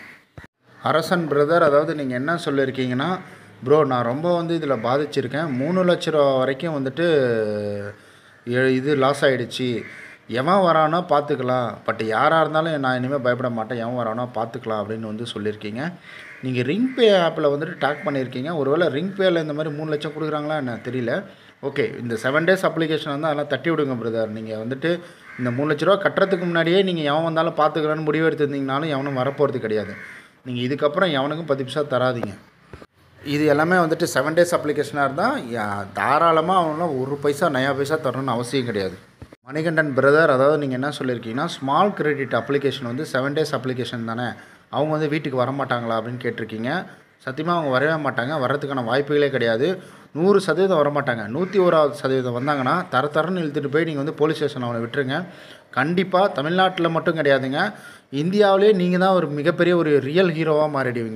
Speaker 1: அரசன் பிரதர் அதாவது நீங்கள் என்ன சொல்லியிருக்கீங்கன்னா ப்ரோ நான் ரொம்ப வந்து இதில் பாதிச்சிருக்கேன் மூணு லட்ச ரூபா வரைக்கும் வந்துட்டு எ- இது லாஸ் ஆகிடுச்சு எவன் வரானோ பார்த்துக்கலாம் பட் யாராக இருந்தாலும் நான் இனிமேல் பயப்பட மாட்டேன் எவன் வரானோ பார்த்துக்கலாம் அப்படின்னு வந்து சொல்லியிருக்கீங்க நீங்கள் ரிங் பே ஆப்பில் வந்துட்டு டேக் பண்ணியிருக்கீங்க ஒருவேளை ரிங் பேயில் இந்த மாதிரி மூணு லட்சம் கொடுக்குறாங்களா என்ன தெரியல ஓகே இந்த செவன் டேஸ் அப்ளிகேஷன் வந்து அதெல்லாம் தட்டி விடுங்க பிரதர் நீங்கள் வந்துட்டு இந்த மூணு லட்ச ரூபா கட்டுறதுக்கு முன்னாடியே நீங்கள் எவன் வந்தாலும் பார்த்துக்கலான்னு முடிவு எடுத்திருந்தீங்கனாலும் எவனும் வரப்போகிறது கிடையாது நீங்கள் இதுக்கப்புறம் எவனுக்கும் பத்து பைசா தராதீங்க இது எல்லாமே வந்துட்டு செவன் டேஸ் அப்ளிகேஷனாக இருந்தால் தாராளமாக அவங்களாம் ஒரு பைசா நயா பைசா தரணும்னு அவசியம் கிடையாது மணிகண்டன் பிரதர் அதாவது நீங்கள் என்ன சொல்லியிருக்கீங்கன்னா ஸ்மால் கிரெடிட் அப்ளிகேஷன் வந்து செவன் டேஸ் அப்ளிகேஷன் தானே அவங்க வந்து வீட்டுக்கு வர மாட்டாங்களா அப்படின்னு கேட்டிருக்கீங்க சத்தியமாக அவங்க வரவே மாட்டாங்க வர்றதுக்கான வாய்ப்புகளே கிடையாது நூறு சதவீதம் வரமாட்டாங்க நூற்றி ஓராவது சதவீதம் வந்தாங்கன்னா தர தரன்னு இழுத்துட்டு போய் நீங்கள் வந்து போலீஸ் ஸ்டேஷன் அவனை விட்டுருங்க கண்டிப்பாக தமிழ்நாட்டில் மட்டும் கிடையாதுங்க இந்தியாவிலே நீங்கள் தான் ஒரு மிகப்பெரிய ஒரு ரியல் ஹீரோவாக மாறிடுவீங்க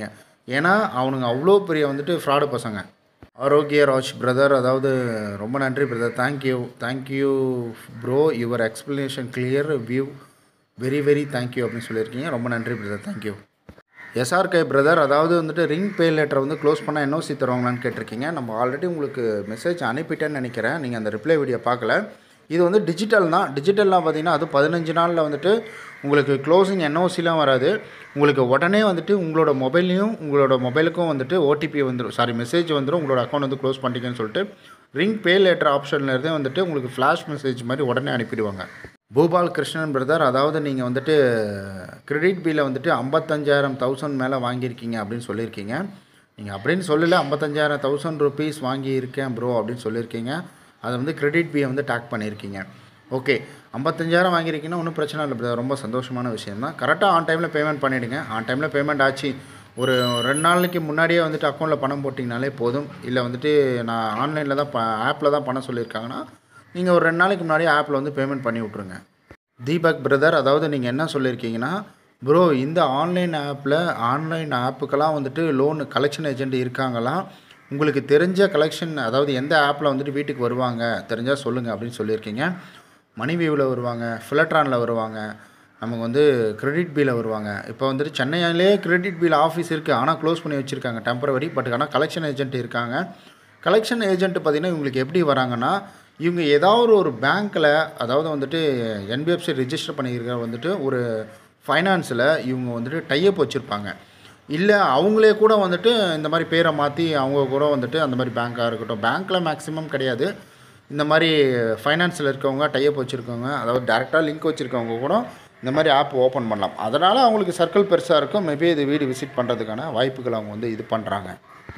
Speaker 1: ஏன்னா அவனுங்க அவ்வளோ பெரிய வந்துட்டு ஃப்ராடு பசங்க ஆரோக்கிய ராஜ் பிரதர் அதாவது ரொம்ப நன்றி brother thank you thank you bro your explanation clear view very very thank you அப்படின்னு சொல்லியிருக்கீங்க ரொம்ப நன்றி பிரதர் தேங்க்யூ எஸ்ஆர்கே பிரதர் அதாவது வந்துட்டு ரிங் பே லெட்டரை வந்து க்ளோஸ் பண்ணால் என்ஓசி தருவாங்களான்னு கேட்டிருக்கீங்க நம்ம ஆல்ரெடி உங்களுக்கு மெசேஜ் அனுப்பிட்டேன்னு நினைக்கிறேன் நீங்கள் அந்த ரிப்ளை வீடியோ பார்க்கல இது வந்து டிஜிட்டல் தான் டிஜிட்டல்லாம் பார்த்தீங்கன்னா அது பதினஞ்சு நாளில் வந்துட்டு உங்களுக்கு க்ளோசிங் என்ஓசிலாம் வராது உங்களுக்கு உடனே வந்துட்டு உங்களோட மொபைல்லையும் உங்களோட மொபைலுக்கும் வந்துட்டு ஓடிபி வந்துடும் சாரி மெசேஜ் வந்துடும் உங்களோட அக்கௌண்ட் வந்து க்ளோஸ் பண்ணிட்டீங்கன்னு சொல்லிட்டு ரிங் பே லேட்டர் ஆப்ஷனில் இருந்தே வந்துட்டு உங்களுக்கு ஃப்ளாஷ் மெசேஜ் மாதிரி உடனே அனுப்பிடுவாங்க பூபால் கிருஷ்ணன் பிரதர் அதாவது நீங்கள் வந்துட்டு கிரெடிட் பில்லை வந்துட்டு ஐம்பத்தஞ்சாயிரம் தௌசண்ட் மேலே வாங்கியிருக்கீங்க அப்படின்னு சொல்லியிருக்கீங்க நீங்கள் அப்படின்னு சொல்லலை ஐம்பத்தஞ்சாயிரம் தௌசண்ட் ருபீஸ் வாங்கியிருக்கேன் ப்ரோ அப்படின்னு சொல்லியிருக்கீங்க அதை வந்து கிரெடிட் பியை வந்து டேக் பண்ணியிருக்கீங்க ஓகே ஐம்பத்தஞ்சாயிரம் வாங்கியிருக்கீங்கன்னா ஒன்றும் பிரச்சனை இல்லை பிரதர் ரொம்ப சந்தோஷமான விஷயம் தான் கரெக்டாக ஆன் டைமில் பேமெண்ட் பண்ணிவிடுங்க ஆன் டைமில் பேமெண்ட் ஆச்சு ஒரு ரெண்டு நாளைக்கு முன்னாடியே வந்துட்டு அக்கௌண்ட்டில் பணம் போட்டிங்கனாலே போதும் இல்லை வந்துட்டு நான் ஆன்லைனில் தான் ப ஆப்பில் தான் பண்ண சொல்லியிருக்காங்கன்னா நீங்கள் ஒரு ரெண்டு நாளைக்கு முன்னாடியே ஆப்பில் வந்து பேமெண்ட் பண்ணி விட்ருங்க தீபக் பிரதர் அதாவது நீங்கள் என்ன சொல்லியிருக்கீங்கன்னா ப்ரோ இந்த ஆன்லைன் ஆப்பில் ஆன்லைன் ஆப்புக்கெல்லாம் வந்துட்டு லோன் கலெக்ஷன் ஏஜென்ட் இருக்காங்களா உங்களுக்கு தெரிஞ்ச கலெக்ஷன் அதாவது எந்த ஆப்பில் வந்துட்டு வீட்டுக்கு வருவாங்க தெரிஞ்சால் சொல்லுங்கள் அப்படின்னு சொல்லியிருக்கீங்க மணிவியூவில் வருவாங்க ஃபிலட்ரானில் வருவாங்க நமக்கு வந்து கிரெடிட் பில்லில் வருவாங்க இப்போ வந்துட்டு சென்னையிலே கிரெடிட் பில் ஆஃபீஸ் இருக்குது ஆனால் க்ளோஸ் பண்ணி வச்சுருக்காங்க டெம்பரவரி பட் ஆனால் கலெக்ஷன் ஏஜென்ட் இருக்காங்க கலெக்ஷன் ஏஜென்ட் பார்த்திங்கன்னா இவங்களுக்கு எப்படி வராங்கன்னா இவங்க ஏதாவது ஒரு பேங்க்கில் அதாவது வந்துட்டு என்பிஎஃப்சி ரிஜிஸ்டர் பண்ணியிருக்க வந்துட்டு ஒரு ஃபைனான்ஸில் இவங்க வந்துட்டு டைப் வச்சுருப்பாங்க இல்லை அவங்களே கூட வந்துட்டு இந்த மாதிரி பேரை மாற்றி அவங்க கூட வந்துட்டு அந்த மாதிரி பேங்க்காக இருக்கட்டும் பேங்க்கில் மேக்ஸிமம் கிடையாது இந்த மாதிரி ஃபைனான்ஸில் இருக்கவங்க டைப் வச்சுருக்கவங்க அதாவது டேரெக்டாக லிங்க் வச்சுருக்கவங்க கூட இந்த மாதிரி ஆப் ஓப்பன் பண்ணலாம் அதனால் அவங்களுக்கு சர்க்கிள் பெருசாக இருக்கும் மேபி இது வீடு விசிட் பண்ணுறதுக்கான வாய்ப்புகள் அவங்க வந்து இது பண்ணுறாங்க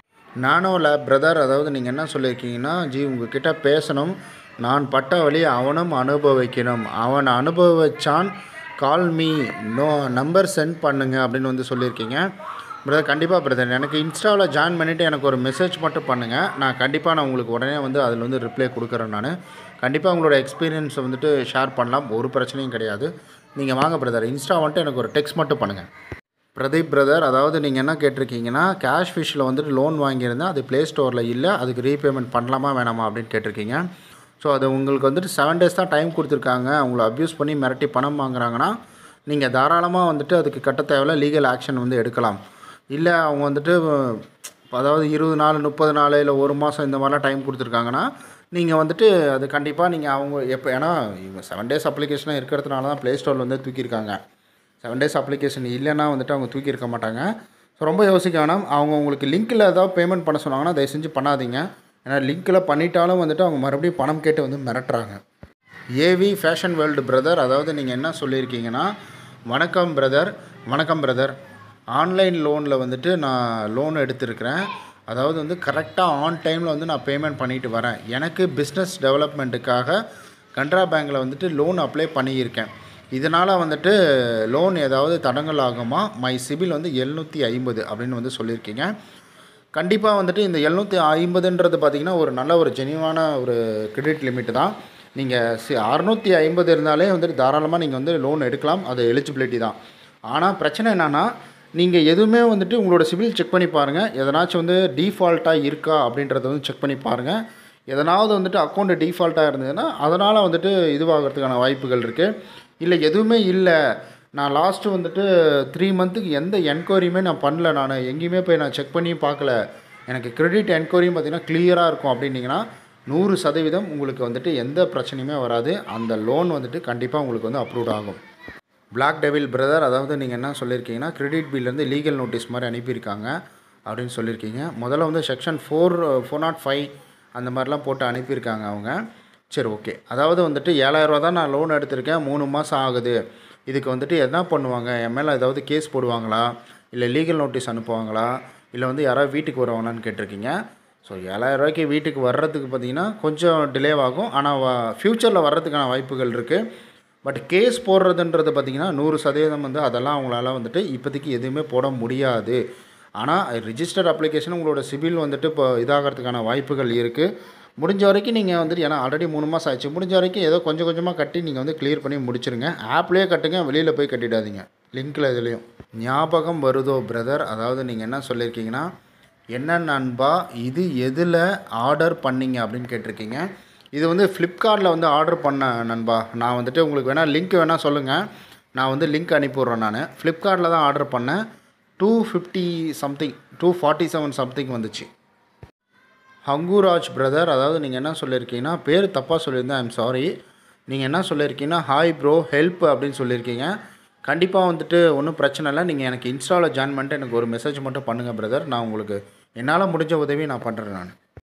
Speaker 1: நானோ லேப் பிரதர் அதாவது நீங்கள் என்ன சொல்லியிருக்கீங்கன்னா ஜி உங்ககிட்ட பேசணும் நான் பட்ட வழி அவனும் அனுபவிக்கணும் அவன் அனுபவிச்சான் call me no number sent பண்ணுங்க அப்படின்னு வந்து சொல்லியிருக்கீங்க பிரதர் கண்டிப்பாக பிரதர் எனக்கு இன்ஸ்டாவில் ஜாயின் பண்ணிவிட்டு எனக்கு ஒரு மெசேஜ் மட்டும் பண்ணுங்கள் நான் கண்டிப்பாக நான் உங்களுக்கு உடனே வந்து அதில் வந்து ரிப்ளை கொடுக்குறேன் நான் கண்டிப்பாக உங்களோட எக்ஸ்பீரியன்ஸை வந்துட்டு ஷேர் பண்ணலாம் ஒரு பிரச்சனையும் கிடையாது நீங்கள் வாங்க பிரதர் இன்ஸ்டா வந்துட்டு எனக்கு ஒரு டெக்ஸ்ட் மட்டும் பண்ணுங்கள் பிரதீப் பிரதர் அதாவது நீங்கள் என்ன கேட்டிருக்கீங்கன்னா கேஷ் ஃபிஷ்ஷில் வந்துட்டு லோன் வாங்கியிருந்தேன் அது ப்ளே ஸ்டோரில் இல்லை அதுக்கு ரீபேமெண்ட் பண்ணலாமா வேணாமா அப்படின்னு கேட்டிருக்கீங்க ஸோ அது உங்களுக்கு வந்துட்டு செவன் டேஸ் தான் டைம் கொடுத்துருக்காங்க அவங்கள அப்யூஸ் பண்ணி மிரட்டி பணம் வாங்குறாங்கன்னா நீங்கள் தாராளமாக வந்துட்டு அதுக்கு கட்ட தேவையில்ல லீகல் ஆக்ஷன் வந்து எடுக்கலாம் இல்லை அவங்க வந்துட்டு அதாவது இருபது நாள் முப்பது நாள் இல்லை ஒரு மாதம் இந்த மாதிரிலாம் டைம் கொடுத்துருக்காங்கன்னா நீங்கள் வந்துட்டு அது கண்டிப்பாக நீங்கள் அவங்க எப்போ ஏன்னா இவங்க செவன் டேஸ் அப்ளிகேஷனாக இருக்கிறதுனால தான் ப்ளே ஸ்டோரில் வந்து தூக்கியிருக்காங்க செவன் டேஸ் அப்ளிகேஷன் இல்லைன்னா வந்துட்டு அவங்க தூக்கி இருக்க மாட்டாங்க ஸோ ரொம்ப யோசிக்க வேணாம் அவங்க உங்களுக்கு லிங்க்கில் ஏதாவது பேமெண்ட் பண்ண சொன்னாங்கன்னா தயவு செஞ்சு பண்ணாதீங்க ஏன்னா லிங்க்கில் பண்ணிட்டாலும் வந்துட்டு அவங்க மறுபடியும் பணம் கேட்டு வந்து மிரட்டுறாங்க ஏவி ஃபேஷன் வேர்ல்டு பிரதர் அதாவது நீங்கள் என்ன சொல்லியிருக்கீங்கன்னா வணக்கம் பிரதர் வணக்கம் பிரதர் ஆன்லைன் லோனில் வந்துட்டு நான் லோன் எடுத்திருக்கிறேன் அதாவது வந்து கரெக்டாக ஆன் டைமில் வந்து நான் பேமெண்ட் பண்ணிட்டு வரேன் எனக்கு பிஸ்னஸ் டெவலப்மெண்ட்டுக்காக கனரா பேங்க்கில் வந்துட்டு லோன் அப்ளை பண்ணியிருக்கேன் இதனால் வந்துட்டு லோன் ஏதாவது தடங்கல் ஆகுமா மை சிபில் வந்து எழுநூற்றி ஐம்பது அப்படின்னு வந்து சொல்லியிருக்கீங்க கண்டிப்பாக வந்துட்டு இந்த எழுநூற்றி ஐம்பதுன்றது பார்த்திங்கன்னா ஒரு நல்ல ஒரு ஜெனியூவான ஒரு கிரெடிட் லிமிட் தான் நீங்கள் சி அறநூற்றி ஐம்பது இருந்தாலே வந்துட்டு தாராளமாக நீங்கள் வந்து லோன் எடுக்கலாம் அது எலிஜிபிலிட்டி தான் ஆனால் பிரச்சனை என்னென்னா நீங்கள் எதுவுமே வந்துட்டு உங்களோட சிபில் செக் பண்ணி பாருங்கள் எதனாச்சும் வந்து டீஃபால்ட்டாக இருக்கா அப்படின்றத வந்து செக் பண்ணி பாருங்கள் எதனாவது வந்துட்டு அக்கௌண்ட் டீஃபால்ட்டாக இருந்ததுன்னா அதனால் வந்துட்டு இதுவாகிறதுக்கான வாய்ப்புகள் இருக்குது இல்லை எதுவுமே இல்லை நான் லாஸ்ட்டு வந்துட்டு த்ரீ மந்த்துக்கு எந்த என்கொயரியுமே நான் பண்ணல நான் எங்கேயுமே போய் நான் செக் பண்ணியும் பார்க்கல எனக்கு கிரெடிட் என்கொயரியும் பார்த்திங்கன்னா கிளியராக இருக்கும் அப்படின்னிங்கன்னா நூறு சதவீதம் உங்களுக்கு வந்துட்டு எந்த பிரச்சனையுமே வராது அந்த லோன் வந்துட்டு கண்டிப்பாக உங்களுக்கு வந்து அப்ரூவ் ஆகும் பிளாக் டெவில் பிரதர் அதாவது நீங்கள் என்ன சொல்லியிருக்கீங்கன்னா கிரெடிட் பில்லேருந்து லீகல் நோட்டீஸ் மாதிரி அனுப்பியிருக்காங்க அப்படின்னு சொல்லியிருக்கீங்க முதல்ல வந்து section four four nought five அந்த மாதிரிலாம் போட்டு அனுப்பியிருக்காங்க அவங்க சரி ஓகே அதாவது வந்துட்டு ஏழாயிரரூவா தான் நான் லோன் எடுத்திருக்கேன் மூணு மாதம் ஆகுது இதுக்கு வந்துட்டு என்ன பண்ணுவாங்க என் மேலே ஏதாவது கேஸ் போடுவாங்களா இல்லை லீகல் நோட்டீஸ் அனுப்புவாங்களா இல்லை வந்து யாராவது வீட்டுக்கு வருவாங்களான்னு கேட்டிருக்கீங்க ஸோ ஏழாயிரரூவாய்க்கு வீட்டுக்கு வர்றதுக்கு பார்த்தீங்கன்னா கொஞ்சம் டிலே ஆகும் ஆனால் ஃப்யூச்சரில் வர்றதுக்கான வாய்ப்புகள் இருக்குது பட் கேஸ் போடுறதுன்றது பார்த்திங்கன்னா நூறு சதவீதம் வந்து அதெல்லாம் அவங்களால வந்துட்டு இப்போதைக்கு எதுவுமே போட முடியாது ஆனால் ரிஜிஸ்டர்ட் அப்ளிகேஷன் உங்களோட சிபில் வந்துட்டு இப்போ இதாகிறதுக்கான வாய்ப்புகள் இருக்குது முடிஞ்ச வரைக்கும் நீங்கள் வந்துட்டு ஏன்னா ஆல்ரெடி மூணு மாதம் ஆச்சு முடிஞ்ச வரைக்கும் ஏதோ கொஞ்சம் கொஞ்சமாக கட்டி நீங்கள் வந்து கிளியர் பண்ணி முடிச்சிருங்க ஆப்லேயே கட்டுங்க வெளியில் போய் கட்டிடாதீங்க லிங்க்கில் இதுலேயும் ஞாபகம் வருதோ பிரதர் அதாவது நீங்கள் என்ன சொல்லியிருக்கீங்கன்னா என்ன நண்பா இது எதில் ஆர்டர் பண்ணீங்க அப்படின்னு கேட்டிருக்கீங்க இது வந்து ஃப்ளிப்கார்ட்டில் வந்து ஆர்டர் பண்ண நண்பா நான் வந்துட்டு உங்களுக்கு வேணால் லிங்க் வேணால் சொல்லுங்கள் நான் வந்து லிங்க் அனுப்பிவிட்றேன் நான் ஃப்ளிப்கார்ட்டில் தான் ஆர்டர் பண்ணேன் two fifty something two forty seven something வந்துச்சு ஹங்குராஜ் பிரதர் அதாவது நீங்கள் என்ன சொல்லியிருக்கீங்கன்னா பேர் தப்பாக சொல்லியிருந்தேன் ஐம் சாரி நீங்கள் என்ன சொல்லியிருக்கீங்கன்னா ஹாய் ப்ரோ ஹெல்ப் அப்படின்னு சொல்லியிருக்கீங்க கண்டிப்பாக வந்துட்டு ஒன்றும் பிரச்சனை இல்லை நீங்கள் எனக்கு இன்ஸ்டாவில் ஜாயின் பண்ணிட்டு எனக்கு ஒரு மெசேஜ் மட்டும் பண்ணுங்கள் பிரதர் நான் உங்களுக்கு என்னால் முடிஞ்ச உதவி நான் பண்ணுறேன் நான்